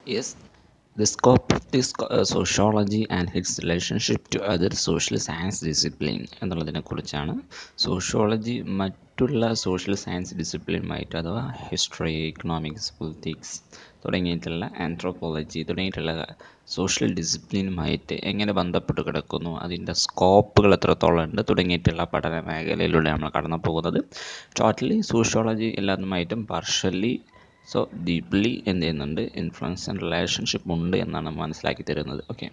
Yes, the scope of this co- uh, sociology and its relationship to other social science discipline എന്നുള്ളതിനെ കുറിച്ചാണ് sociology മറ്റുള്ള social science ഡിസിപ്ലിനുമായിട്ട് അഥവാ history economics politics തുടങ്ങിയിട്ടുള്ള anthropology തുടങ്ങിയിട്ടുള്ള social ഡിസിപ്ലിനുമായിട്ട് എങ്ങനെ ബന്ധപ്പെട്ട് കിടക്കുന്നു അതിൻ്റെ സ്കോപ്പുകൾ എത്രത്തോളം ഉണ്ട് തുടങ്ങിയിട്ടുള്ള പഠന മേഖലയിലൂടെ നമ്മൾ കടന്നു പോകുന്നത് ടോട്ടലി സോഷ്യോളജി എല്ലാതുമായിട്ടും പാർഷ്യലി സോ ഡീപ്ലി എന്ത് ചെയ്യുന്നുണ്ട് ഇൻഫ്ലുവൻസ് ആൻഡ് റിലേഷൻഷിപ്പ് ഉണ്ട് എന്നാണ് മനസ്സിലാക്കി തരുന്നത് okay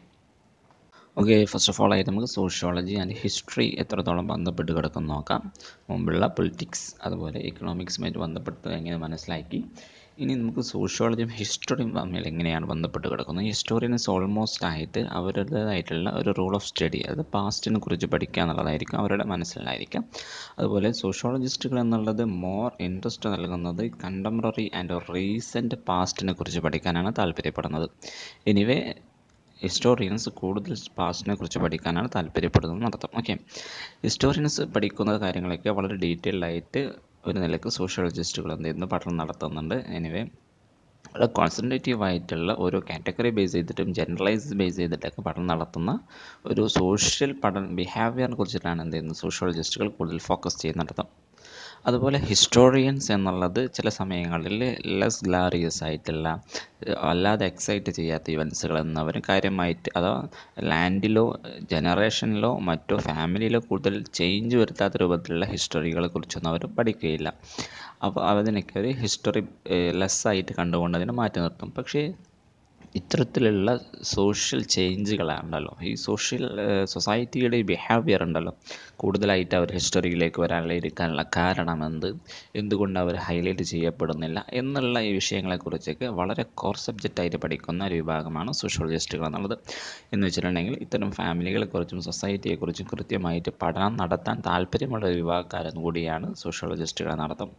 okay first of all ആയിട്ട് നമുക്ക് സോഷ്യോളജി ആൻഡ് ഹിസ്റ്ററി എത്രത്തോളം ബന്ധപ്പെട്ട് കിടക്കുന്നു നോക്കാം മുമ്പുള്ള പൊളിറ്റിക്സ് അതുപോലെ ഇക്കണോമിക്സുമായിട്ട് ബന്ധപ്പെട്ട് എങ്ങനെ മനസ്സിലാക്കി ഇനി നമുക്ക് സോഷ്യോളജിയും ഹിസ്റ്ററിയും തമ്മിൽ എങ്ങനെയാണ് ബന്ധപ്പെട്ട് കിടക്കുന്നത് ഹിസ്റ്റോറിയൻസ് ഓൾമോസ്റ്റ് ആയിട്ട് അവരുടേതായിട്ടുള്ള ഒരു റൂൾ ഓഫ് സ്റ്റഡി അത് പാസ്റ്റിനെ കുറിച്ച് പഠിക്കുക എന്നുള്ളതായിരിക്കും അവരുടെ മനസ്സിലായിരിക്കാം അതുപോലെ സോഷ്യോളജിസ്റ്റുകൾ എന്നുള്ളത് മോർ ഇൻട്രസ്റ്റ് നൽകുന്നത് കണ്ടംപററി ആൻഡ് റീസെൻറ്റ് പാസ്റ്റിനെ കുറിച്ച് പഠിക്കാനാണ് താല്പര്യപ്പെടുന്നത് എനിവേ ഹിസ്റ്റോറിയൻസ് കൂടുതൽ പാസ്റ്റിനെ കുറിച്ച് പഠിക്കാനാണ് താല്പര്യപ്പെടുന്നത് നടത്തും ഓക്കെ ഹിസ്റ്റോറിയൻസ് പഠിക്കുന്ന കാര്യങ്ങളൊക്കെ വളരെ ഡീറ്റെയിൽഡ് ആയിട്ട് ഒരു നിലക്ക് സോഷ്യോളജിസ്റ്റുകൾ എന്ത് ചെയ്യുന്നു പഠനം നടത്തുന്നുണ്ട് എനിവേ വളരെ കോൺസെൻട്രേറ്റീവ് ആയിട്ടുള്ള ഓരോ കാറ്റഗറി ബേസ് ചെയ്തിട്ടും ജനറലൈസ് ബേസ് ചെയ്തിട്ടൊക്കെ പഠനം നടത്തുന്ന ഒരു സോഷ്യൽ പഠന ബിഹേവിയറിനെ കുറിച്ചിട്ടാണ് എന്ത് ചെയ്യുന്നത് സോഷ്യോളജിസ്റ്റുകൾ കൂടുതൽ ഫോക്കസ് ചെയ്യുന്നിടത്തും അതുപോലെ ഹിസ്റ്റോറിയൻസ് എന്നുള്ളത് ചില സമയങ്ങളിൽ ലെസ് ഗ്ലാറിയസ് ആയിട്ടുള്ള അല്ലാതെ എക്സൈറ്റ് ചെയ്യാത്ത ഇവൻസുകൾ എന്നവർ കാര്യമായിട്ട് അഥവാ ലാൻഡിലോ ജനറേഷനിലോ മറ്റോ ഫാമിലിയിലോ കൂടുതൽ ചേഞ്ച് വരുത്താത്ത രൂപത്തിലുള്ള ഹിസ്റ്ററികളെ കുറിച്ചൊന്നും അവർ പഠിക്കുകയില്ല അപ്പോൾ അതിനൊക്കെ ഒരു ഹിസ്റ്ററി ലെസ്സായിട്ട് കണ്ടുകൊണ്ട് അതിനെ മാറ്റി നിർത്തും പക്ഷേ ഇത്തരത്തിലുള്ള സോഷ്യൽ ചേഞ്ചുകളാണല്ലോ ഈ സോഷ്യൽ സൊസൈറ്റിയുടെ ബിഹേവിയർ ഉണ്ടല്ലോ കൂടുതലായിട്ട് അവർ ഹിസ്റ്ററിയിലേക്ക് വരാനുള്ള ഇരിക്കാനുള്ള കാരണമെന്ത് എന്തുകൊണ്ട് അവർ ഹൈലൈറ്റ് ചെയ്യപ്പെടുന്നില്ല എന്നുള്ള ഈ വിഷയങ്ങളെക്കുറിച്ചൊക്കെ വളരെ കോർ സബ്ജക്റ്റായിട്ട് പഠിക്കുന്ന ഒരു വിഭാഗമാണ് സോഷ്യോളജിസ്റ്റുകൾ എന്നുള്ളത് എന്ന് വെച്ചിട്ടുണ്ടെങ്കിൽ ഇത്തരം ഫാമിലികളെക്കുറിച്ചും സൊസൈറ്റിയെക്കുറിച്ചും കൃത്യമായിട്ട് പഠനം നടത്താൻ താല്പര്യമുള്ള ഒരു വിഭാഗക്കാരൻ കൂടിയാണ് സോഷ്യോളജിസ്റ്റുകൾ നടത്തും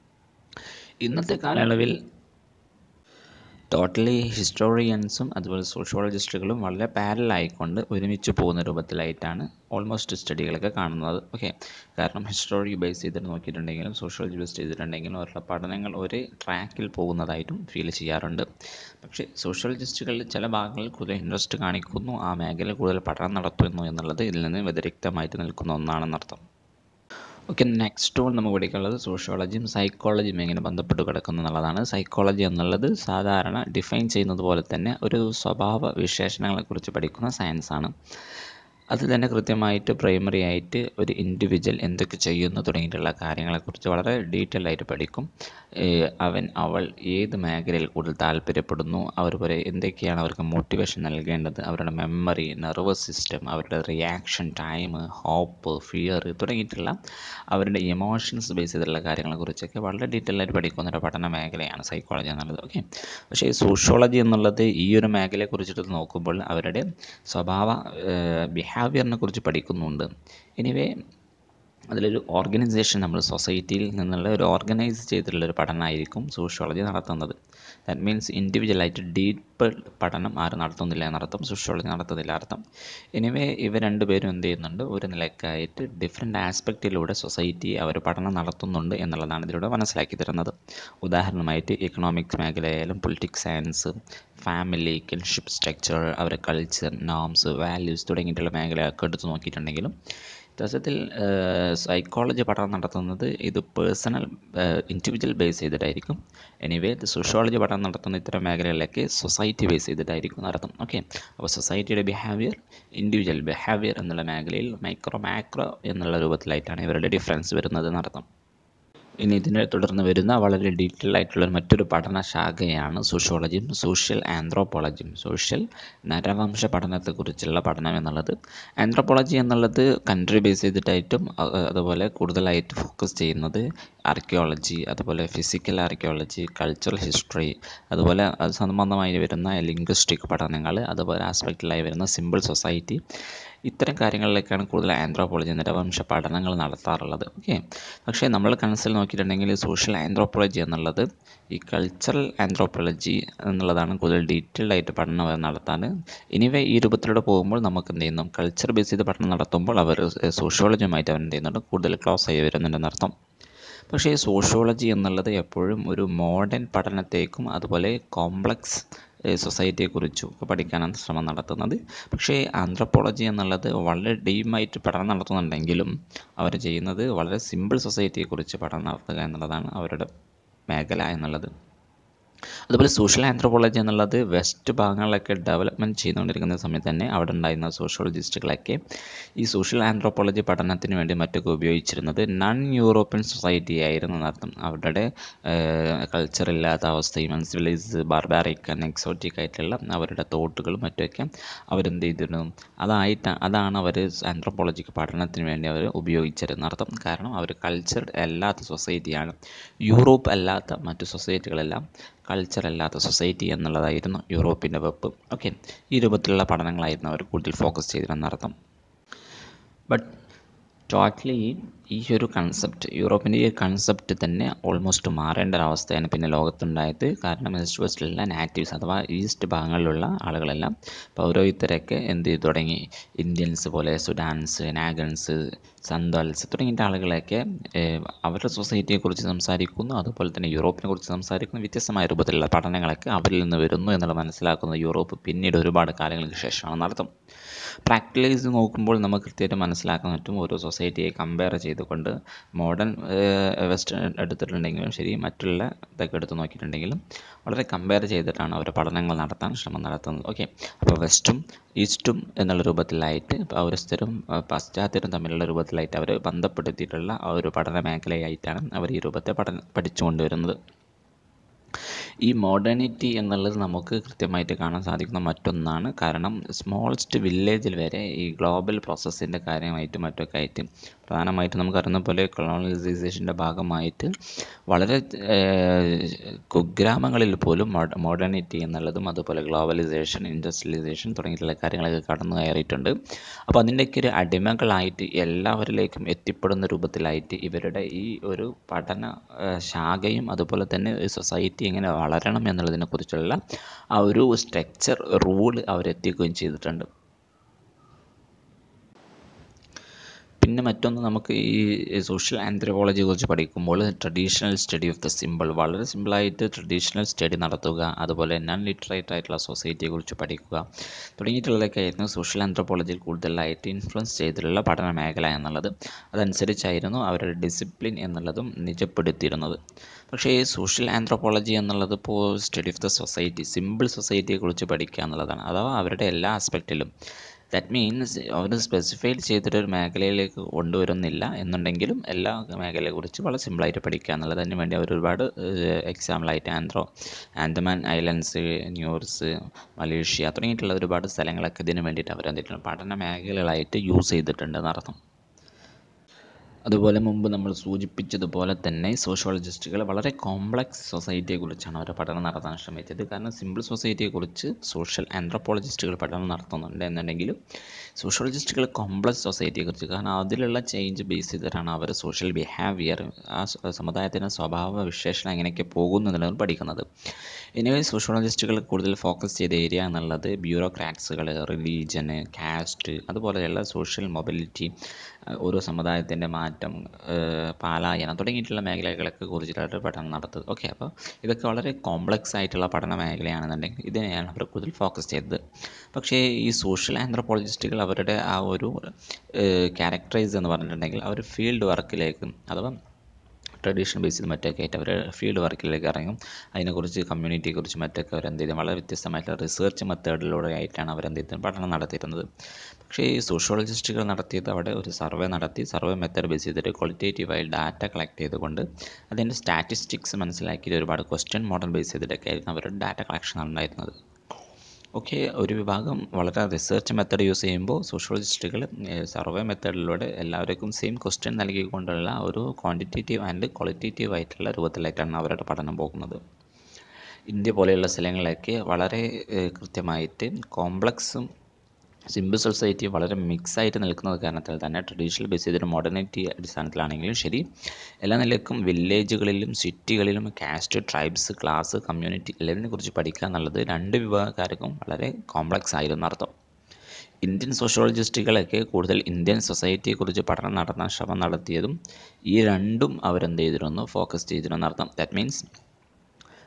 ഇന്നത്തെ കാലയളവിൽ ടോട്ടലി ഹിസ്റ്റോറിയൻസും അതുപോലെ സോഷ്യോളജിസ്റ്റുകളും വളരെ പാരലായിക്കൊണ്ട് ഒരുമിച്ച് പോകുന്ന രൂപത്തിലായിട്ടാണ് ഓൾമോസ്റ്റ് സ്റ്റഡികളൊക്കെ കാണുന്നത് ഓക്കെ കാരണം ഹിസ്റ്റോറി ബേസ് ചെയ്തിട്ട് നോക്കിയിട്ടുണ്ടെങ്കിലും സോഷ്യോളജി ബേസ് ചെയ്തിട്ടുണ്ടെങ്കിലും അവരുടെ പഠനങ്ങൾ ഒരേ ട്രാക്കിൽ പോകുന്നതായിട്ടും ഫീൽ ചെയ്യാറുണ്ട് പക്ഷേ സോഷ്യോളജിസ്റ്റുകളിൽ ചില ഭാഗങ്ങളിൽ കൂടുതൽ ഇൻട്രസ്റ്റ് കാണിക്കുന്നു ആ മേഖല കൂടുതൽ പഠനം നടത്തുന്നു എന്നുള്ളത് ഇതിൽ നിന്ന് വ്യതിരിക്തമായിട്ട് നിൽക്കുന്ന ഒന്നാണെന്നർത്ഥം ഓക്കെ നെക്സ്റ്റ് വൺ നമുക്ക് പഠിക്കാനുള്ളത് സോഷ്യോളജിയും സൈക്കോളജിയും എങ്ങനെ ബന്ധപ്പെട്ട് കിടക്കുന്നു എന്നുള്ളതാണ് സൈക്കോളജി എന്നുള്ളത് സാധാരണ ഡിഫൈൻ ചെയ്യുന്നത് പോലെ തന്നെ ഒരു സ്വഭാവ വിശേഷണങ്ങളെക്കുറിച്ച് പഠിക്കുന്ന സയൻസാണ് അത് തന്നെ കൃത്യമായിട്ട് പ്രൈമറി ആയിട്ട് ഒരു ഇൻഡിവിജ്വൽ എന്തൊക്കെ ചെയ്യുന്നു തുടങ്ങിയിട്ടുള്ള കാര്യങ്ങളെക്കുറിച്ച് വളരെ ഡീറ്റെയിൽ ആയിട്ട് പഠിക്കും അവൻ അവൾ ഏത് മേഖലയിൽ കൂടുതൽ താല്പര്യപ്പെടുന്നു അവർ പോലെ എന്തൊക്കെയാണ് അവർക്ക് മോട്ടിവേഷൻ നൽകേണ്ടത് അവരുടെ മെമ്മറി നെർവസ് സിസ്റ്റം അവരുടെ റിയാക്ഷൻ ടൈം ഹോപ്പ് ഫിയർ തുടങ്ങിയിട്ടുള്ള അവരുടെ ഇമോഷൻസ് ബേസ് ചെയ്തിട്ടുള്ള കാര്യങ്ങളെക്കുറിച്ചൊക്കെ വളരെ ഡീറ്റെയിൽ ആയിട്ട് പഠിക്കുന്ന ഒരു പഠന മേഖലയാണ് സൈക്കോളജി എന്നുള്ളത് ഓക്കെ പക്ഷേ സോഷ്യോളജി എന്നുള്ളത് ഈ ഒരു മേഖലയെക്കുറിച്ചിട്ട് നോക്കുമ്പോൾ അവരുടെ സ്വഭാവ ബിഹേവിയറിനെ കുറിച്ച് പഠിക്കുന്നുണ്ട് എനിവേ അതിലൊരു ഓർഗനൈസേഷൻ നമ്മൾ സൊസൈറ്റിയിൽ നിന്നുള്ള ഒരു ഓർഗനൈസ് ചെയ്തിട്ടുള്ള ഒരു പഠനമായിരിക്കും സോഷ്യോളജി നടത്തുന്നത് ദാറ്റ് മീൻസ് ഇൻഡിവിജ്വലായിട്ട് ഡീപ്പ് പഠനം ആരും നടത്തുന്നില്ല എന്നർത്ഥം സോഷ്യോളജി നടത്തുന്നില്ല അർത്ഥം എനിവേ ഇവ രണ്ടുപേരും എന്ത് ചെയ്യുന്നുണ്ട് ഒരു നിലക്കായിട്ട് ഡിഫറെൻ്റ് ആസ്പെക്റ്റിലൂടെ സൊസൈറ്റി അവർ പഠനം നടത്തുന്നുണ്ട് എന്നുള്ളതാണ് ഇതിലൂടെ മനസ്സിലാക്കി തരുന്നത് ഉദാഹരണമായിട്ട് ഇക്കണോമിക്സ് മേഖലയായാലും politics science family kinship structure അവരുടെ കൾച്ചർ നോംസ് വാല്യൂസ് തുടങ്ങിയിട്ടുള്ള മേഖലയൊക്കെ എടുത്ത് നോക്കിയിട്ടുണ്ടെങ്കിലും യഥാർത്ഥത്തിൽ സൈക്കോളജി പഠനം നടത്തുന്നത് ഇത് പേഴ്സണൽ ഇൻഡിവിജ്വൽ ബേസ് ചെയ്തിട്ടായിരിക്കും എനിവേ ഇത് സോഷ്യോളജി പഠനം നടത്തുന്ന ഇത്തരം മേഖലകളിലൊക്കെ സൊസൈറ്റി ബേസ് ചെയ്തിട്ടായിരിക്കും നടത്തും ഓക്കെ അപ്പോൾ സൊസൈറ്റിയുടെ ബിഹേവിയർ ഇൻഡിവിജ്വൽ ബിഹേവിയർ എന്നുള്ള മേഖലയിൽ മൈക്രോ മാക്രോ എന്നുള്ള രൂപത്തിലായിട്ടാണ് ഇവരുടെ ഡിഫറൻസ് വരുന്നത് നടത്തും ഇനി ഇതിനെ തുടർന്ന് വരുന്ന വളരെ ഡീറ്റെയിൽ ആയിട്ടുള്ള മറ്റൊരു പഠന ശാഖയാണ് സോഷ്യോളജിയും സോഷ്യൽ ആന്ത്രോപോളജിയും സോഷ്യൽ നരവംശ പഠനത്തെക്കുറിച്ചുള്ള പഠനം എന്നുള്ളത് ആന്ത്രോപോളജി എന്നുള്ളത് കൺട്രി ബേസ് ചെയ്തിട്ടായിട്ടും അതുപോലെ കൂടുതലായിട്ട് ഫോക്കസ് ചെയ്യുന്നത് ആർക്കിയോളജി അതുപോലെ ഫിസിക്കൽ ആർക്കിയോളജി കൾച്ചറൽ ഹിസ്റ്ററി അതുപോലെ അത് സംബന്ധമായി വരുന്ന ലിംഗ്വിസ്റ്റിക് പഠനങ്ങൾ അതുപോലെ ആസ്പെക്റ്റിലായി വരുന്ന സിമ്പിൾ സൊസൈറ്റി ഇത്തരം കാര്യങ്ങളിലേക്കാണ് കൂടുതൽ ആന്ത്രോപോളജി നിരവംശ പഠനങ്ങൾ നടത്താറുള്ളത് ഓക്കെ പക്ഷേ നമ്മൾ കൺസിൽ നോക്കിയിട്ടുണ്ടെങ്കിൽ സോഷ്യൽ ആന്ത്രോപോളജി എന്നുള്ളത് ഈ കൾച്ചറൽ ആന്ത്രോപോളജി എന്നുള്ളതാണ് കൂടുതൽ ഡീറ്റെയിൽഡ് ആയിട്ട് പഠനം അവർ നടത്താൻ ഇനിവേ ഈ രൂപത്തിലൂടെ പോകുമ്പോൾ നമുക്ക് എന്ത് ചെയ്യുന്നു കൾച്ചർ ബേസ് ചെയ്ത് പഠനം നടത്തുമ്പോൾ അവർ സോഷ്യോളജിയുമായിട്ട് അവർ എന്ത് ചെയ്യുന്നുണ്ട് കൂടുതൽ ക്ലോസ് ആയി വരുന്നുണ്ടെന്നർത്ഥം പക്ഷേ സോഷ്യോളജി എന്നുള്ളത് എപ്പോഴും ഒരു മോഡേൺ പഠനത്തേക്കും അതുപോലെ കോംപ്ലക്സ് സൊസൈറ്റിയെക്കുറിച്ചും ഒക്കെ പഠിക്കാനാണ് ശ്രമം നടത്തുന്നത് പക്ഷേ ആന്ത്രപ്പോളജി എന്നുള്ളത് വളരെ ഡീമായിട്ട് പഠനം നടത്തുന്നുണ്ടെങ്കിലും അവർ ചെയ്യുന്നത് വളരെ സിമ്പിൾ സൊസൈറ്റിയെക്കുറിച്ച് പഠനം നടത്തുക എന്നുള്ളതാണ് അവരുടെ മേഖല എന്നുള്ളത് അതുപോലെ സോഷ്യൽ ആന്ത്രോപോളജി എന്നുള്ളത് വെസ്റ്റ് ഭാഗങ്ങളിലൊക്കെ ഡെവലപ്മെൻറ്റ് ചെയ്തുകൊണ്ടിരിക്കുന്ന സമയത്ത് തന്നെ അവിടെ ഉണ്ടായിരുന്ന സോഷ്യോളജിസ്റ്റുകളൊക്കെ ഈ സോഷ്യൽ ആന്ത്രോപോളജി പഠനത്തിന് വേണ്ടി മറ്റൊക്കെ ഉപയോഗിച്ചിരുന്നത് നൺ യൂറോപ്യൻ സൊസൈറ്റി ആയിരുന്നു എന്നർത്ഥം അവരുടെ കൾച്ചർ ഇല്ലാത്ത അവസ്ഥയും അൺസിവിലൈസ് ബാർബാറിക് ആൻഡ് എക്സോട്ടിക് ആയിട്ടുള്ള അവരുടെ തോട്ടുകളും മറ്റുമൊക്കെ അവരെന്ത് ചെയ്തിരുന്നു അതായിട്ട് അതാണ് അവർ ആന്ത്രോപോളജിക്ക് പഠനത്തിന് വേണ്ടി അവർ ഉപയോഗിച്ചിരുന്നത് അർത്ഥം കാരണം അവർ കൾച്ചർഡ് അല്ലാത്ത സൊസൈറ്റിയാണ് യൂറോപ്പ് അല്ലാത്ത മറ്റു സൊസൈറ്റികളെല്ലാം കൾച്ചർ അല്ലാത്ത സൊസൈറ്റി എന്നുള്ളതായിരുന്നു യൂറോപ്പിൻ്റെ വെപ്പ് ഓക്കെ ഈ രൂപത്തിലുള്ള പഠനങ്ങളായിരുന്നു അവർ കൂടുതൽ ഫോക്കസ് ചെയ്തിരുന്നർത്ഥം ബട്ട് ടോട്ടലി ഈ ഒരു കൺസെപ്റ്റ് യൂറോപ്പിൻ്റെ ഈ കൺസെപ്റ്റ് തന്നെ ഓൾമോസ്റ്റ് മാറേണ്ട ഒരവസ്ഥയാണ് പിന്നെ ലോകത്തുണ്ടായത് കാരണം ഈസ്റ്റ് വെസ്റ്റിലുള്ള നാറ്റീവ്സ് അഥവാ ഈസ്റ്റ് ഭാഗങ്ങളിലുള്ള ആളുകളെല്ലാം പൗരോഹിത്യരൊക്കെ എന്ത് ചെയ്തു തുടങ്ങി ഇന്ത്യൻസ് പോലെ സുഡാൻസ് നാഗൻസ് സന്തോൽസ് തുടങ്ങിയ ആളുകളെയൊക്കെ അവരുടെ സൊസൈറ്റിയെക്കുറിച്ച് സംസാരിക്കുന്നു അതുപോലെ തന്നെ യൂറോപ്പിനെ കുറിച്ച് സംസാരിക്കുന്നു വ്യത്യസ്തമായ രൂപത്തിലുള്ള പഠനങ്ങളൊക്കെ അവരിൽ നിന്ന് വരുന്നു എന്നുള്ളത് മനസ്സിലാക്കുന്ന യൂറോപ്പ് പിന്നീട് ഒരുപാട് കാലങ്ങൾക്ക് ശേഷമാണ് നടത്തും പ്രാക്ടിക്കലൈസ് നോക്കുമ്പോൾ നമുക്ക് കൃത്യമായിട്ട് മനസ്സിലാക്കാൻ പറ്റും ഓരോ സൊസൈറ്റിയെ കമ്പയർ ചെയ്തുകൊണ്ട് മോഡേൺ വെസ്റ്റ് എടുത്തിട്ടുണ്ടെങ്കിലും ശരി മറ്റുള്ള ഇതൊക്കെ എടുത്ത് നോക്കിയിട്ടുണ്ടെങ്കിലും വളരെ കമ്പയർ ചെയ്തിട്ടാണ് അവർ പഠനങ്ങൾ നടത്താൻ ശ്രമം നടത്തുന്നത് ഓക്കെ അപ്പോൾ വെസ്റ്റും ഈസ്റ്റും എന്നുള്ള രൂപത്തിലായിട്ട് പൗരസ്ഥരും പാശ്ചാത്യരും തമ്മിലുള്ള രൂപത്തിലായിട്ട് അവർ ബന്ധപ്പെടുത്തിയിട്ടുള്ള ആ ഒരു പഠന മേഖലയായിട്ടാണ് അവർ ഈ രൂപത്തെ പഠന പഠിച്ചു കൊണ്ടുവരുന്നത് ഈ മോഡേണിറ്റി എന്നുള്ളത് നമുക്ക് കൃത്യമായിട്ട് കാണാൻ സാധിക്കുന്ന മറ്റൊന്നാണ് കാരണം സ്മോളസ്റ്റ് വില്ലേജിൽ വരെ ഈ ഗ്ലോബൽ പ്രോസസ്സിൻ്റെ കാര്യമായിട്ട് മറ്റൊക്കെ ആയിട്ട് പ്രധാനമായിട്ടും നമുക്കറിയുന്ന പോലെ കൊളോണലൈസേഷൻ്റെ ഭാഗമായിട്ട് വളരെ കുഗ്രാമങ്ങളിൽ പോലും മോഡേണിറ്റി എന്നുള്ളതും അതുപോലെ ഗ്ലോബലൈസേഷൻ ഇൻഡസ്ട്രിയലൈസേഷൻ തുടങ്ങിയിട്ടുള്ള കാര്യങ്ങളൊക്കെ കടന്നു കയറിയിട്ടുണ്ട് അപ്പോൾ അതിൻ്റെയൊക്കെ ഒരു അടിമകളായിട്ട് എല്ലാവരിലേക്കും എത്തിപ്പെടുന്ന രൂപത്തിലായിട്ട് ഇവരുടെ ഈ ഒരു പഠന ശാഖയും അതുപോലെ തന്നെ സൊസൈറ്റി എങ്ങനെ വളരണം എന്നുള്ളതിനെക്കുറിച്ചുള്ള ആ ഒരു സ്ട്രക്ചർ റൂൾ അവരെത്തിക്കുകയും ചെയ്തിട്ടുണ്ട് പിന്നെ മറ്റൊന്ന് നമുക്ക് ഈ സോഷ്യൽ ആന്ത്രോപോളജിയെ കുറിച്ച് പഠിക്കുമ്പോൾ traditional study of the simple വളരെ സിമ്പിളായിട്ട് ട്രഡീഷണൽ സ്റ്റഡി നടത്തുക അതുപോലെ നോൺ ലിറ്ററേറ്റ് ആയിട്ടുള്ള സൊസൈറ്റിയെക്കുറിച്ച് പഠിക്കുക തുടങ്ങിയിട്ടുള്ളതൊക്കെ ആയിരുന്നു സോഷ്യൽ ആന്ത്രോപോളജിയിൽ കൂടുതലായിട്ട് ഇൻഫ്ലുവൻസ് ചെയ്തിട്ടുള്ള പഠന മേഖല എന്നുള്ളത് അതനുസരിച്ചായിരുന്നു അവരുടെ ഡിസിപ്ലിൻ എന്നുള്ളതും നിജപ്പെടുത്തിയിരുന്നത് പക്ഷേ ഈ സോഷ്യൽ ആന്ത്രോപോളജി എന്നുള്ളത് ഇപ്പോൾ study of the society simple സൊസൈറ്റിയെക്കുറിച്ച് പഠിക്കുക എന്നുള്ളതാണ് അഥവാ അവരുടെ എല്ലാ ആസ്പെക്റ്റിലും ദാറ്റ് മീൻസ് അവർ സ്പെസിഫൈഡ് ചെയ്തിട്ടൊരു മേഖലയിലേക്ക് കൊണ്ടുവരുന്നില്ല എന്നുണ്ടെങ്കിലും എല്ലാ മേഖലയെക്കുറിച്ച് വളരെ സിമ്പിളായിട്ട് പഠിക്കുക എന്നുള്ളതിന് വേണ്ടി അവർ ഒരുപാട് എക്സാമ്പിളായിട്ട് ആൻഡ്രോ ആൻഡമാൻ ഐലൻഡ്സ് ന്യൂർസ് മലേഷ്യ തുടങ്ങിയിട്ടുള്ള ഒരുപാട് സ്ഥലങ്ങളൊക്കെ ഇതിന് വേണ്ടിയിട്ട് അവർ എന്തിട്ടുണ്ട് പഠന മേഖലകളായിട്ട് യൂസ് ചെയ്തിട്ടുണ്ട് എന്നർത്ഥം അതുപോലെ മുമ്പ് നമ്മൾ സൂചിപ്പിച്ചതുപോലെ തന്നെ സോഷ്യോളജിസ്റ്റുകൾ വളരെ കോംപ്ലക്സ് സൊസൈറ്റിയെക്കുറിച്ചാണ് അവർ പഠനം നടത്താൻ ശ്രമിച്ചത് കാരണം സിമ്പിൾ സൊസൈറ്റിയെക്കുറിച്ച് സോഷ്യൽ ആന്ത്രോപോളജിസ്റ്റുകൾ പഠനം നടത്തുന്നുണ്ട് എന്നുണ്ടെങ്കിലും സോഷ്യോളജിസ്റ്റുകൾ കോംപ്ലക്സ് സൊസൈറ്റിയെക്കുറിച്ച് കാരണം അതിലുള്ള ചേഞ്ച് ബേസ് ചെയ്തിട്ടാണ് അവർ സോഷ്യൽ ബിഹേവിയർ ആ സമുദായത്തിൻ്റെ സ്വഭാവ വിശേഷണം എങ്ങനെയൊക്കെ പോകുന്നു എന്നുള്ളത് പഠിക്കുന്നത് എനിവേ സോഷ്യോളജിസ്റ്റുകൾ കൂടുതൽ ഫോക്കസ് ചെയ്ത ഏരിയ എന്നുള്ളത് ബ്യൂറോക്രാറ്റ്സുകൾ റിലീജന് കാസ്റ്റ് അതുപോലെയുള്ള സോഷ്യൽ മൊബിലിറ്റി ഓരോ സമുദായത്തിൻ്റെ മാറ്റം പാലായനം തുടങ്ങിയിട്ടുള്ള മേഖലകളൊക്കെ കുറിച്ചിട്ടായിട്ട് പഠനം നടത്തുന്നത് ഓക്കെ അപ്പോൾ ഇതൊക്കെ വളരെ കോംപ്ലക്സ് ആയിട്ടുള്ള പഠന മേഖലയാണെന്നുണ്ടെങ്കിൽ ഇതിനെയാണ് അവർ കൂടുതൽ ഫോക്കസ് ചെയ്തത് പക്ഷേ ഈ സോഷ്യൽ ആന്ത്രോപോളജിസ്റ്റുകൾ അവരുടെ ആ ഒരു ക്യാരക്ടറൈസ് എന്ന് പറഞ്ഞിട്ടുണ്ടെങ്കിൽ അവർ ഫീൽഡ് വർക്കിലേക്ക് അഥവാ ട്രഡീഷണൽ ബേസിൽ മറ്റൊക്കെ ആയിട്ട് അവർ ഫീൽഡ് വർക്കിലേക്ക് ഇറങ്ങും അതിനെക്കുറിച്ച് കമ്മ്യൂണിറ്റിയെക്കുറിച്ച് മറ്റൊക്കെ അവർ എന്ത് ചെയ്യും വളരെ വ്യത്യസ്തമായിട്ടുള്ള റിസർച്ച് മെത്തേഡിലൂടെ ആയിട്ടാണ് അവർ എന്ത് ചെയ്തത് പഠനം നടത്തിയിരുന്നത് പക്ഷേ ഈ സോഷ്യോളജിസ്റ്റുകൾ നടത്തിയത് അവിടെ ഒരു സർവേ നടത്തി സർവേ മെത്തേഡ് ബേസ് ചെയ്തിട്ട് ക്വാളിറ്റേറ്റീവായി ഡാറ്റ കളക്ട് ചെയ്തുകൊണ്ട് അതിൻ്റെ സ്റ്റാറ്റിസ്റ്റിക്സ് മനസ്സിലാക്കിയിട്ട് ഒരുപാട് ക്വസ്റ്റ്യൻ മോഡൽ ബേസ് ചെയ്തിട്ടൊക്കെ ആയിരുന്നു അവരുടെ ഡാറ്റ കളക്ഷൻ ഉണ്ടായിരുന്നത് ഓക്കെ ഒരു വിഭാഗം വളരെ റിസർച്ച് മെത്തേഡ് യൂസ് ചെയ്യുമ്പോൾ സോഷ്യോളജിസ്റ്റുകൾ സർവേ മെത്തേഡിലൂടെ എല്ലാവർക്കും സെയിം ക്വസ്റ്റ്യൻ നൽകിക്കൊണ്ടുള്ള ഒരു ക്വാണ്ടിറ്റേറ്റീവ് ആൻഡ് ക്വാളിറ്റേറ്റീവ് ആയിട്ടുള്ള രൂപത്തിലേക്കാണ് അവരുടെ പഠനം പോകുന്നത് ഇന്ത്യ പോലെയുള്ള സ്ഥലങ്ങളിലൊക്കെ വളരെ കൃത്യമായിട്ട് കോംപ്ലക്സും സിമ്പിൾ സൊസൈറ്റി വളരെ മിക്സ് ആയിട്ട് നിൽക്കുന്നത് കാരണത്താൽ തന്നെ ട്രഡീഷണൽ ബേസ് ചെയ്തൊരു മോഡേണിറ്റി അടിസ്ഥാനത്തിലാണെങ്കിലും ശരി എല്ലാ നിലക്കും വില്ലേജുകളിലും സിറ്റികളിലും കാസ്റ്റ് ട്രൈബ്സ് ക്ലാസ് കമ്മ്യൂണിറ്റി എല്ലാതിനെ കുറിച്ച് പഠിക്കുക എന്നുള്ളത് രണ്ട് വിഭാഗക്കാർക്കും വളരെ കോംപ്ലക്സ് ആയിരുന്നു അർത്ഥം ഇന്ത്യൻ സോഷ്യോളജിസ്റ്റുകളൊക്കെ കൂടുതൽ ഇന്ത്യൻ സൊസൈറ്റിയെക്കുറിച്ച് പഠനം നടത്താൻ ശ്രമം നടത്തിയതും ഈ രണ്ടും അവരെന്ത് ചെയ്തിരുന്നു ഫോക്കസ് ചെയ്തിരുന്നു അർത്ഥം ദാറ്റ് മീൻസ്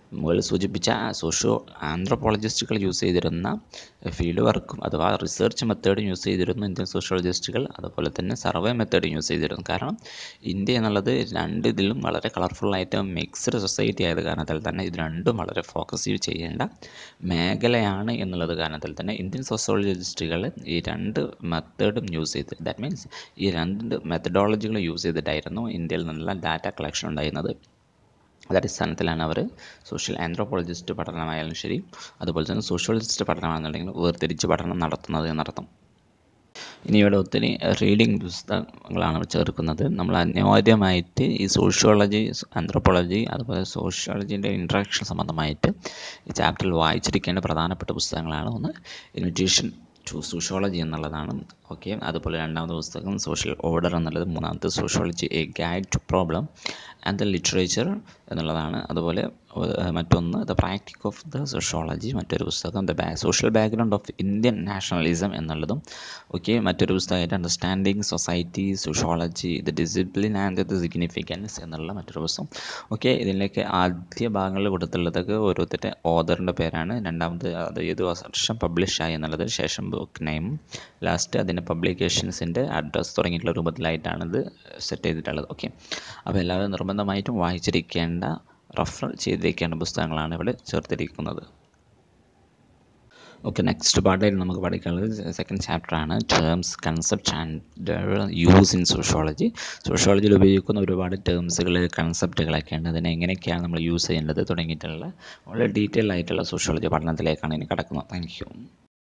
മുകളിൽ സൂചിപ്പിച്ച സോഷ്യോ ആന്ത്രോപോളജിസ്റ്റുകൾ യൂസ് ചെയ്തിരുന്ന ഫീൽഡ് വർക്കും അഥവാ റിസർച്ച് മെത്തേഡും യൂസ് ചെയ്തിരുന്നു ഇന്ത്യൻ സോഷ്യോളജിസ്റ്റുകൾ അതുപോലെ തന്നെ സർവേ മെത്തേഡും യൂസ് ചെയ്തിരുന്നു കാരണം ഇന്ത്യ എന്നുള്ളത് രണ്ട് ഇതിലും വളരെ കളർഫുള്ളായിട്ട് മിക്സ്ഡ് സൊസൈറ്റി ആയത് കാരണത്താൽ തന്നെ ഇത് രണ്ടും വളരെ ഫോക്കസ് ചെയ്യേണ്ട മേഖലയാണ് എന്നുള്ളത് കാരണത്താൽ തന്നെ ഇന്ത്യൻ സോഷ്യോളജിസ്റ്റുകൾ ഈ രണ്ട് മെത്തേഡും യൂസ് ചെയ്ത് ദാറ്റ് മീൻസ് ഈ രണ്ട് മെത്തഡോളജികൾ യൂസ് ചെയ്തിട്ടായിരുന്നു ഇന്ത്യയിൽ നിന്നുള്ള ഡാറ്റ കളക്ഷൻ ഉണ്ടായിരുന്നത് അതടിസ്ഥാനത്തിലാണ് അവർ സോഷ്യൽ ആന്ത്രോപോളജിസ്റ്റ് പഠനമായാലും ശരി അതുപോലെ തന്നെ സോഷ്യോളജിസ്റ്റ് പഠനമാണെന്നുണ്ടെങ്കിൽ വേർതിരിച്ച് പഠനം നടത്തുന്നത് എന്നർത്ഥം ഇനി ഇവിടെ ഒത്തിരി റീഡിങ് പുസ്തകങ്ങളാണ് ചേർക്കുന്നത് നമ്മൾ അനിവാര്യമായിട്ട് ഈ സോഷ്യോളജി ആന്ത്രോപോളജി അതുപോലെ സോഷ്യോളജീൻ്റെ ഇൻട്രാക്ഷൻ സംബന്ധമായിട്ട് ഈ ചാപ്റ്ററിൽ വായിച്ചിരിക്കേണ്ട പ്രധാനപ്പെട്ട പുസ്തകങ്ങളാണ് ഒന്ന് ഇൻവിറ്റേഷൻ ടു സോഷ്യോളജി എന്നുള്ളതാണ് ഓക്കെ അതുപോലെ രണ്ടാമത്തെ പുസ്തകം സോഷ്യൽ ഓർഡർ എന്നുള്ളത് മൂന്നാമത്തെ sociology a guide to problem and the literature എന്നുള്ളതാണ് അതുപോലെ ഏഹ്, മറ്റൊന്ന് the practice of the sociology മറ്റൊരു പുസ്തകം ദ ബാ social background of Indian nationalism എന്നുള്ളതും ഓക്കെ മറ്റൊരു പുസ്തകമായിട്ട് understanding society sociology the discipline and the significance എന്നുള്ള മറ്റൊരു പുസ്തകം ഓക്കെ ഇതിലേക്ക് ആദ്യ ഭാഗങ്ങളിൽ കൊടുത്തുള്ളതൊക്കെ ഓരോരുത്തരുടെ ഓതറിൻ്റെ പേരാണ് രണ്ടാമത് അത് ഏത് വർഷം പബ്ലിഷ് ആയി എന്നുള്ളത് ശേഷം ബുക്ക് നെയിം ലാസ്റ്റ് അതിൻ്റെ പബ്ലിക്കേഷൻസിൻ്റെ അഡ്രസ്സ് തുടങ്ങിയിട്ടുള്ള രൂപത്തിലായിട്ടാണ് ഇത് സെറ്റ് ചെയ്തിട്ടുള്ളത് ഓക്കെ അപ്പോൾ എല്ലാവരും നിർബന്ധമായിട്ടും വായിച്ചിരിക്കേണ്ട റഫർ ചെയ്തിരിക്കേണ്ട പുസ്തകങ്ങളാണ് ഇവിടെ ചേർത്തിരിക്കുന്നത് ഓക്കെ നെക്സ്റ്റ് പാർട്ടായിട്ട് നമുക്ക് പഠിക്കാനുള്ളത് സെക്കൻഡ് ചാപ്റ്ററാണ് terms concept and use in sociology സോഷ്യോളജിയിൽ ഉപയോഗിക്കുന്ന ഒരുപാട് ടേംസുകൾ കൺസെപ്റ്റുകളൊക്കെ ഉണ്ട് അതിനെ എങ്ങനെയൊക്കെയാണ് നമ്മൾ യൂസ് ചെയ്യേണ്ടത് തുടങ്ങിയിട്ടുള്ള വളരെ ഡീറ്റെയിൽ ആയിട്ടുള്ള സോഷ്യോളജി പഠനത്തിലേക്കാണ് ഇനി കിടക്കുന്നത് താങ്ക് യു